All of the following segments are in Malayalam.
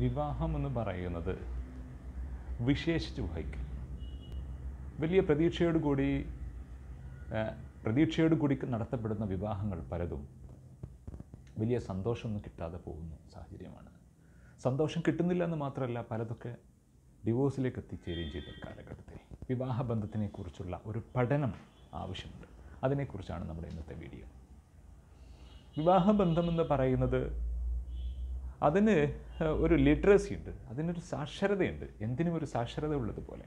വിവാഹം എന്ന് പറയുന്നത് വിശേഷിച്ച് വഹിക്കൽ വലിയ പ്രതീക്ഷയോടുകൂടി ആ, പ്രതീക്ഷയോടുകൂടി നടത്തപ്പെടുന്ന വിവാഹങ്ങൾ പലതും വലിയ സന്തോഷമൊന്നും കിട്ടാതെ പോകുന്ന സാഹചര്യമാണ് സന്തോഷം കിട്ടുന്നില്ല എന്ന് മാത്രമല്ല പലതൊക്കെ ഡിവോഴ്സിലേക്ക് എത്തിച്ചേരുകയും ചെയ്ത ഒരു കാലഘട്ടത്തിൽ വിവാഹബന്ധത്തിനെക്കുറിച്ചുള്ള ഒരു പഠനം ആവശ്യമുണ്ട് അതിനെക്കുറിച്ചാണ് നമ്മുടെ ഇന്നത്തെ വീഡിയോ വിവാഹബന്ധം എന്ന് പറയുന്നത് അതിന് ഏഹ്, ഒരു ലിറ്ററസി ഉണ്ട് അതിനൊരു സാക്ഷരതയുണ്ട് എന്തിനും ഒരു സാക്ഷരത ഉള്ളതുപോലെ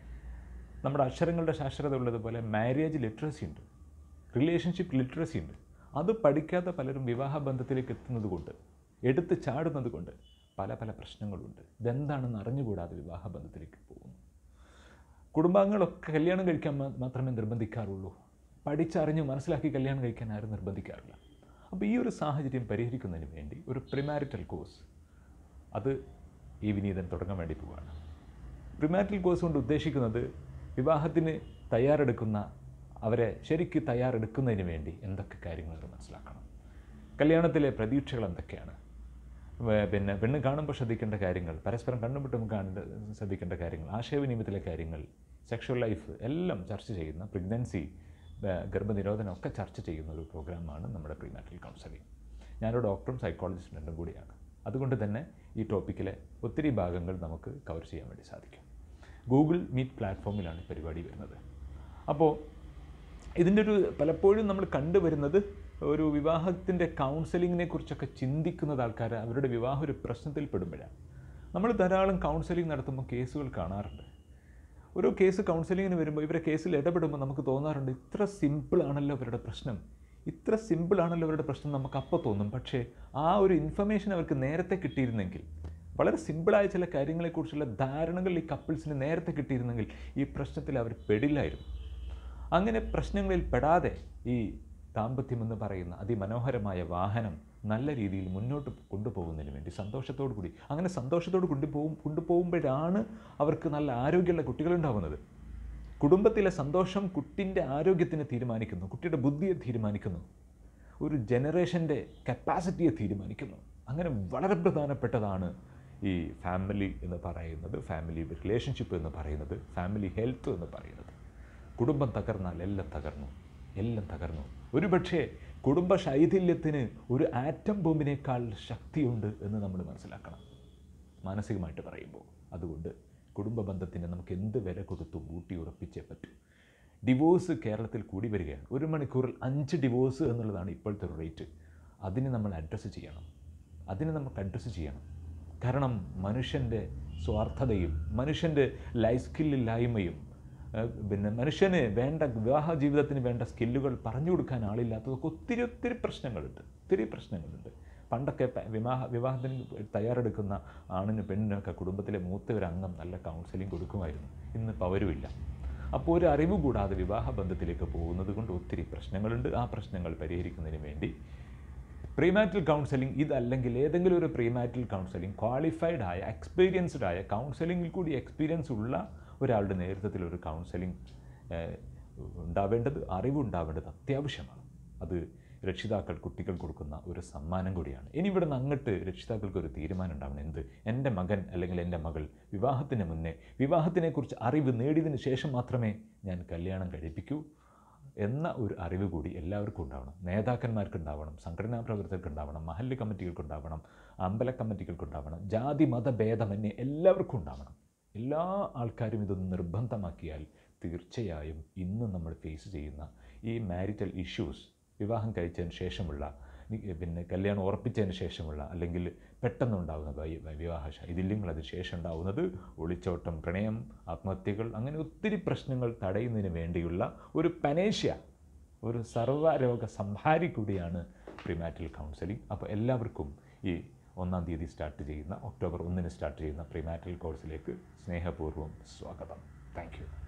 നമ്മുടെ അക്ഷരങ്ങളുടെ സാക്ഷരത ഉള്ളതുപോലെ മാരേജ് ലിറ്ററസി ഉണ്ട് റിലേഷൻഷിപ്പ് ലിറ്ററസി ഉണ്ട് അത് പഠിക്കാത്ത പലരും വിവാഹബന്ധത്തിലേക്ക് എത്തുന്നത് കൊണ്ട് എടുത്ത് ചാടുന്നത് കൊണ്ട് പല പല പ്രശ്നങ്ങളുണ്ട് ഇതെന്താണെന്ന് അറിഞ്ഞുകൂടാതെ വിവാഹബന്ധത്തിലേക്ക് പോകുന്നു കുടുംബാംഗങ്ങളൊക്കെ കല്യാണം കഴിക്കാൻ മാ- മാത്രമേ നിർബന്ധിക്കാറുള്ളൂ പഠിച്ചറിഞ്ഞ് മനസ്സിലാക്കി കല്യാണം കഴിക്കാൻ ആരും നിർബന്ധിക്കാറില്ല അപ്പോൾ ഈ ഒരു സാഹചര്യം പരിഹരിക്കുന്നതിന് വേണ്ടി ഒരു പ്രിമാരിറ്റൽ കോഴ്സ് അത് ഈ വിനീതൻ തുടങ്ങാൻ വേണ്ടി പോവുകയാണ് പ്രിമാരിറ്റൽ കോഴ്സ് കൊണ്ട് ഉദ്ദേശിക്കുന്നത് വിവാഹത്തിന് തയ്യാറെടുക്കുന്ന അവരെ ശരിക്ക് തയ്യാറെടുക്കുന്നതിന് വേണ്ടി എന്തൊക്കെ കാര്യങ്ങൾ അവർ മനസ്സിലാക്കണം കല്യാണത്തിലെ പ്രതീക്ഷകൾ എന്തൊക്കെയാണ് വേ- പിന്നെ പെണ്ണ് കാണുമ്പോൾ ശ്രദ്ധിക്കേണ്ട കാര്യങ്ങൾ പരസ്പരം കണ്ടുമുട്ടുമ്പോൾ കാണേണ്ട ശ്രദ്ധിക്കേണ്ട കാര്യങ്ങൾ ആശയവിനിമയത്തിലെ കാര്യങ്ങൾ സെക്ഷൽ ലൈഫ് എല്ലാം ചർച്ച ചെയ്യുന്ന പ്രഗ്നൻസി ഗർഭനിരോധനം ഒക്കെ ചർച്ച ചെയ്യുന്ന ഒരു പ്രോഗ്രാമാണ് നമ്മുടെ പ്രീനാറ്റൽ കൗൺസിലിംഗ് ഞാനൊരു ഡോക്ടറും സൈക്കോളജിസ്റ്റും രണ്ടും കൂടിയാണ് അതുകൊണ്ട് തന്നെ ഈ ടോപ്പിക്കിലെ ഒത്തിരി ഭാഗങ്ങൾ നമുക്ക് കവർ ചെയ്യാൻ വേണ്ടി സാധിക്കും ഗൂഗിൾ മീറ്റ് പ്ലാറ്റ്ഫോമിലാണ് ഈ പരിപാടി വരുന്നത് അപ്പോൾ ഇതിൻ്റെ ഒരു പലപ്പോഴും നമ്മൾ കണ്ടുവരുന്നത് ഒരു വിവാഹത്തിൻ്റെ കൗൺസിലിങ്ങിനെ കുറിച്ചൊക്കെ ചിന്തിക്കുന്നത് ആൾക്കാർ അവരുടെ വിവാഹം ഒരു പ്രശ്നത്തിൽ പെടുമ്പോഴാണ് നമ്മൾ ധാരാളം കൗൺസിലിംഗ് നടത്തുമ്പോൾ കേസുകൾ കാണാറുണ്ട് ഒരു കേസ് കൗൺസിലിങ്ങിന് വരുമ്പോൾ ഇവരെ കേസിൽ ഇടപെടുമ്പോൾ നമുക്ക് തോന്നാറുണ്ട് ഇത്ര സിമ്പിളാണല്ലോ അവരുടെ പ്രശ്നം ഇത്ര സിമ്പിളാണല്ലോ അവരുടെ പ്രശ്നം നമുക്ക് അപ്പോൾ തോന്നും പക്ഷേ ആ ഒരു ഇൻഫർമേഷൻ അവർക്ക് നേരത്തെ കിട്ടിയിരുന്നെങ്കിൽ വളരെ സിമ്പിളായ ചില കാര്യങ്ങളെക്കുറിച്ചുള്ള ധാരണകൾ ഈ കപ്പിൾസിന് നേരത്തെ കിട്ടിയിരുന്നെങ്കിൽ ഈ പ്രശ്നത്തിൽ അവർ പെടില്ലായിരുന്നു അങ്ങനെ പ്രശ്നങ്ങളിൽ പെടാതെ ഈ ദാമ്പത്യം എന്ന് പറയുന്ന അതിമനോഹരമായ വാഹനം നല്ല രീതിയിൽ മുന്നോട്ട് കൊണ്ടുപോകുന്നതിന് വേണ്ടി സന്തോഷത്തോടു കൂടി അങ്ങനെ സന്തോഷത്തോട് കൊണ്ടുപോകും കൊണ്ടുപോകുമ്പോഴാണ് അവർക്ക് നല്ല ആരോഗ്യമുള്ള കുട്ടികളുണ്ടാവുന്നത് കുടുംബത്തിലെ സന്തോഷം കുട്ടിൻ്റെ ആരോഗ്യത്തിന് തീരുമാനിക്കുന്നു കുട്ടിയുടെ ബുദ്ധിയെ തീരുമാനിക്കുന്നു ഒരു ജനറേഷൻ്റെ കപ്പാസിറ്റിയെ തീരുമാനിക്കുന്നു അങ്ങനെ വളരെ പ്രധാനപ്പെട്ടതാണ് ഈ ഫാമിലി എന്ന് പറയുന്നത് ഫാമിലി റിലേഷൻഷിപ്പ് എന്ന് പറയുന്നത് ഫാമിലി ഹെൽത്ത് എന്ന് പറയുന്നത് കുടുംബം തകർന്നാൽ എല്ലാം തകർന്നു എല്ലാം തകർന്നു ഒരുപക്ഷേ കുടുംബ ശൈഥില്യത്തിന് ഒരു ആറ്റം ബോംബിനേക്കാൾ ശക്തിയുണ്ട് എന്ന് നമ്മൾ മനസ്സിലാക്കണം മാനസികമായിട്ട് പറയുമ്പോൾ അതുകൊണ്ട് കുടുംബ ബന്ധത്തിന് നമുക്ക് എന്ത് വില കൊടുത്തും ഊട്ടി ഉറപ്പിച്ചേ പറ്റൂ ഡിവോഴ്സ് കേരളത്തിൽ കൂടി വരികയാണ് ഒരു മണിക്കൂറിൽ അഞ്ച് ഡിവോഴ്സ് എന്നുള്ളതാണ് ഇപ്പോഴത്തെ ഒരു റേറ്റ് അതിന് നമ്മൾ അഡ്രസ്സ് ചെയ്യണം അതിന് നമുക്ക് അഡ്രസ്സ് ചെയ്യണം കാരണം മനുഷ്യൻ്റെ സ്വാർത്ഥതയും മനുഷ്യൻ്റെ ലൈഫ് സ്കില്ലില്ലായ്മയും ഏഹ് പിന്നെ മനുഷ്യന് വേണ്ട വിവാഹ ജീവിതത്തിന് വേണ്ട സ്കില്ലുകൾ പറഞ്ഞു കൊടുക്കാൻ ആളില്ലാത്തതൊക്കെ ഒത്തിരി ഒത്തിരി പ്രശ്നങ്ങളുണ്ട് ഒത്തിരി പ്രശ്നങ്ങളുണ്ട് പണ്ടൊക്കെ പ- വിവാഹ വിവാഹത്തിന് തയ്യാറെടുക്കുന്ന ആണിന് പെണ്ണിനൊക്കെ കുടുംബത്തിലെ മൂത്ത ഒരു അംഗം നല്ല കൗൺസിലിംഗ് കൊടുക്കുമായിരുന്നു ഇന്നിപ്പോൾ അവരുമില്ല അപ്പോൾ ഒരു അറിവ് കൂടാതെ വിവാഹ ബന്ധത്തിലേക്ക് പോകുന്നത് കൊണ്ട് ഒത്തിരി പ്രശ്നങ്ങളുണ്ട് ആ പ്രശ്നങ്ങൾ പരിഹരിക്കുന്നതിന് വേണ്ടി പ്രീമാറ്റിൽ കൗൺസിലിംഗ് ഇതല്ലെങ്കിൽ ഏതെങ്കിലും ഒരു പ്രീമാറ്റിൽ കൗൺസിലിംഗ് ക്വാളിഫൈഡ് ആയ എക്സ്പീരിയൻസ്ഡ് ആയ കൗൺസിലിംഗിൽ കൂടി എക്സ്പീരിയൻസ് ഉള്ള ഒരാളുടെ നേതൃത്വത്തിൽ ഒരു കൗൺസിലിംഗ് ഉണ്ടാവേണ്ടത് അറിവുണ്ടാവേണ്ടത് അത്യാവശ്യമാണ് അത് രക്ഷിതാക്കൾ കുട്ടികൾ കൊടുക്കുന്ന ഒരു സമ്മാനം കൂടിയാണ് ഇനി ഇവിടെ നിന്ന് അങ്ങോട്ട് രക്ഷിതാക്കൾക്ക് ഒരു തീരുമാനം ഉണ്ടാവണം എന്ത് എൻ്റെ മകൻ അല്ലെങ്കിൽ എൻ്റെ മകൾ വിവാഹത്തിന് മുന്നേ വിവാഹത്തിനെക്കുറിച്ച് അറിവ് നേടിയതിന് ശേഷം മാത്രമേ ഞാൻ കല്യാണം കഴിപ്പിക്കൂ എന്ന ഒരു അറിവ് കൂടി എല്ലാവർക്കും ഉണ്ടാവണം നേതാക്കന്മാർക്ക് ഉണ്ടാവണം സംഘടനാ പ്രവർത്തകർക്ക് ഉണ്ടാവണം മഹല്ല് കമ്മിറ്റികൾക്ക് ഉണ്ടാവണം അമ്പല കമ്മിറ്റികൾക്ക് ഉണ്ടാവണം ജാതി മത ഭേദമന്യേ എല്ലാവർക്കും ഉണ്ടാവണം എല്ലാ ആൾക്കാരും ഇതൊന്ന് നിർബന്ധമാക്കിയാൽ തീർച്ചയായും ഇന്ന് നമ്മൾ ഫേസ് ചെയ്യുന്ന ഈ മാരിറ്റൽ ഇഷ്യൂസ് വിവാഹം കഴിച്ചതിന് ശേഷമുള്ള നി- പിന്നെ കല്യാണം ഉറപ്പിച്ചതിന് ശേഷമുള്ള അല്ലെങ്കിൽ പെട്ടെന്നുണ്ടാകുന്ന വൈ- വൈ- വിവാഹ ശൈഥില്യങ്ങൾ അതിന് ശേഷം ഉണ്ടാകുന്നത് ഒളിച്ചോട്ടം പ്രണയം ആത്മഹത്യകൾ അങ്ങനെ ഒത്തിരി പ്രശ്നങ്ങൾ തടയുന്നതിന് വേണ്ടിയുള്ള ഒരു പനേഷ്യ ഒരു സർവ്വരോഗ സംഹാരി കൂടിയാണ് പ്രിമാറ്റിൽ കൗൺസിലിംഗ് അപ്പോൾ എല്ലാവർക്കും ഈ ഒന്നാം തീയതി സ്റ്റാർട്ട് ചെയ്യുന്ന ഒക്ടോബർ ഒന്നിന് സ്റ്റാർട്ട് ചെയ്യുന്ന പ്രിമാറ്റിൽ കോഴ്സിലേക്ക് സ്നേഹപൂർവ്വം സ്വാഗതം താങ്ക് യു